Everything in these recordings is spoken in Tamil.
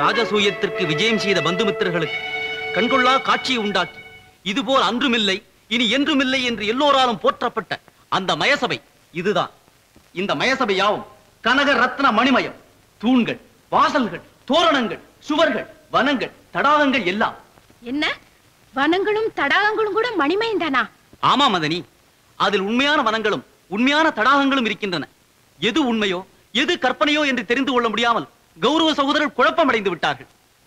ராஜசூயத்திற்கு விஜயம் செய்த பந்துமித்திரர்களுக்கு கண்கொள்ளா காட்சியை உண்டாக்கி இதுபோல் அன்றுமில்லை இனி என்றுமில்லை என்று எல்லோராலும் போற்றப்பட்ட அந்த மயசபை இதுதான் இந்த மயசபை யாவும் கனக ரத்ன மணிமயம் தூண்கள் வாசல்கள் தோரணங்கள் சுவர்கள் வனங்கள் தடாகங்கள் எல்லாம் என்ன வனங்களும் தடாகங்களும் கூட மணிமயந்தானா ஆமா மதனி அதில் உண்மையான வனங்களும் உண்மையான தடாகங்களும் இருக்கின்றன எது உண்மையோ எது கற்பனையோ என்று தெரிந்து கொள்ள முடியாமல் கௌரவ சகோதரர் குழப்பமடைந்து விட்டார்கள்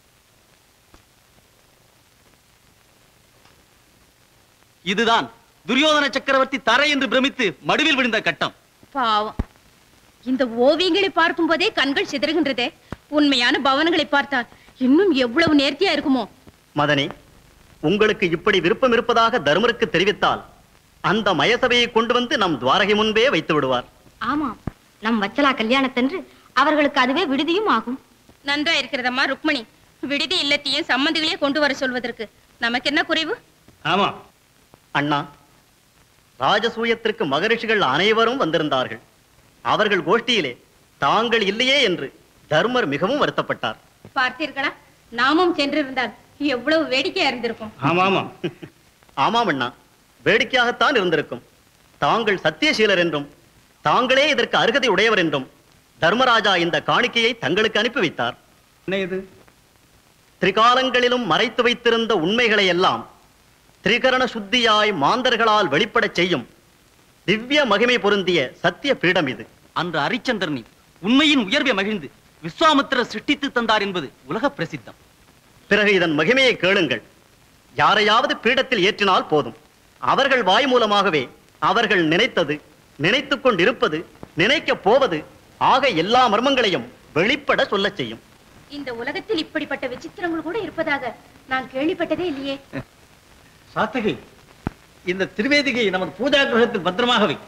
இதுதான் துரியோதன சக்கரவர்த்தி தரை என்று பிரமித்து மடுவில் விழுந்த கட்டம் பாவம் இந்த ஓவியங்களை பார்க்கும் போதே கண்கள் சிதறுகின்றதே உண்மையான பவனங்களை பார்த்தால் இன்னும் எவ்வளவு நேர்த்தியா இருக்குமோ மதனி உங்களுக்கு இப்படி விருப்பம் இருப்பதாக தர்மருக்கு தெரிவித்தால் அந்த மயசபையை கொண்டு வந்து நம் துவாரகை முன்பே வைத்து விடுவார் ஆமாம் நம் வச்சலா கல்யாணத்தன்று அவர்களுக்கு அதுவே விடுதியும் ஆகும் நன்றா இருக்கிறதம்மா ருக்மணி விடுதி இல்லத்தையும் சம்மந்திகளையே கொண்டு வர சொல்வதற்கு நமக்கு என்ன குறைவு ஆமா அண்ணா ராஜசூயத்திற்கு மகரிஷிகள் அனைவரும் வந்திருந்தார்கள் அவர்கள் கோஷ்டியிலே தாங்கள் இல்லையே என்று தர்மர் மிகவும் வருத்தப்பட்டார் பார்த்தீர்களா நாமும் சென்றிருந்தால் எவ்வளவு வேடிக்கையா இருந்திருக்கும் ஆமா ஆமா ஆமாம் அண்ணா வேடிக்கையாகத்தான் இருந்திருக்கும் தாங்கள் சத்தியசீலர் என்றும் தாங்களே இதற்கு அருகதை உடையவர் என்றும் தர்மராஜா இந்த காணிக்கையை தங்களுக்கு அனுப்பி வைத்தார் என்ன இது திரிகாலங்களிலும் மறைத்து வைத்திருந்த உண்மைகளை எல்லாம் திரிகரண சுத்தியாய் மாந்தர்களால் வெளிப்படச் செய்யும் திவ்ய மகிமை பொருந்திய சத்திய பீடம் இது அன்று அரிச்சந்திரனி உண்மையின் உயர்வை மகிழ்ந்து விஸ்வாமித்திரர் சிருஷ்டித்து தந்தார் என்பது உலக பிரசித்தம் பிறகு இதன் மகிமையை கேளுங்கள் யாரையாவது பீடத்தில் ஏற்றினால் போதும் அவர்கள் வாய் மூலமாகவே அவர்கள் நினைத்தது நினைத்துக் கொண்டிருப்பது நினைக்கப் போவது ஆக எல்லா மர்மங்களையும் வெளிப்பட சொல்லச் செய்யும் இந்த உலகத்தில் இப்படிப்பட்ட விசித்திரங்கள் கூட இருப்பதாக நான் கேள்விப்பட்டதே இல்லையே சாத்தகி இந்த திருவேதிகை நமது பூஜா கிரகத்தில் பத்திரமாக வை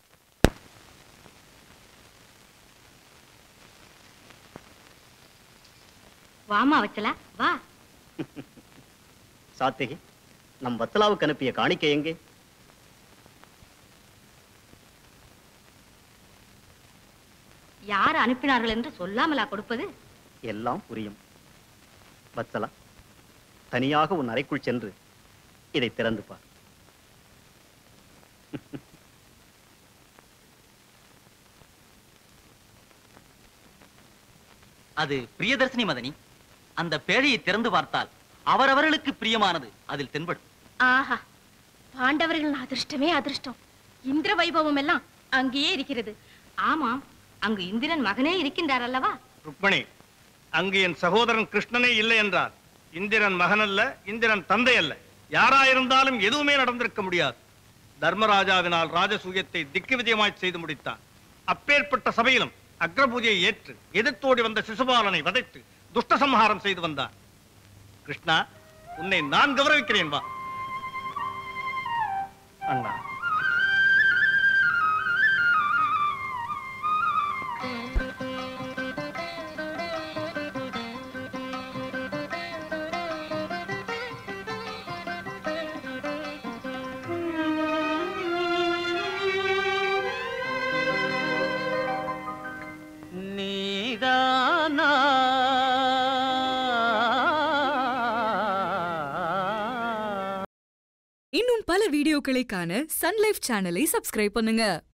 வாமா வச்சலா வா சாத்திகி நம் வத்தலாவுக்கு அனுப்பிய காணிக்கை எங்கே யார் அனுப்பினார்கள் என்று சொல்லாமலா கொடுப்பது எல்லாம் புரியும் வத்சலா தனியாக உன் அறைக்குள் சென்று இதை திறந்து பார் அது பிரியதர்சினி மதனி அந்த பேழையை திறந்து பார்த்தால் அவரவர்களுக்கு பிரியமானது அதில் தென்படும் ஆஹா பாண்டவர்களின் அதிர்ஷ்டமே அதிர்ஷ்டம் இந்திர வைபவம் எல்லாம் அங்கேயே இருக்கிறது ஆமாம் அங்கு இந்திரன் மகனே இருக்கின்றார் அல்லவா ருக்மணி அங்கு என் சகோதரன் கிருஷ்ணனே இல்லை என்றார் இந்திரன் மகன் அல்ல இந்திரன் தந்தை அல்ல யாராயிருந்தாலும் எதுவுமே நடந்திருக்க முடியாது தர்மராஜாவினால் ராஜசூயத்தை திக்கு விஜயமாய் செய்து முடித்தான் அப்பேற்பட்ட சபையிலும் அக்ரபூஜையை ஏற்று எதிர்த்தோடி வந்த சிசுபாலனை வதைத்து துஷ்ட சம்ஹாரம் செய்து வந்தான் கிருஷ்ணா உன்னை நான் கௌரவிக்கிறேன் வா அண்ணா நீதானா இன்னும் பல வீடியோக்களை காண சன்லைஃப் சேனலை சப்ஸ்கிரைப் பண்ணுங்க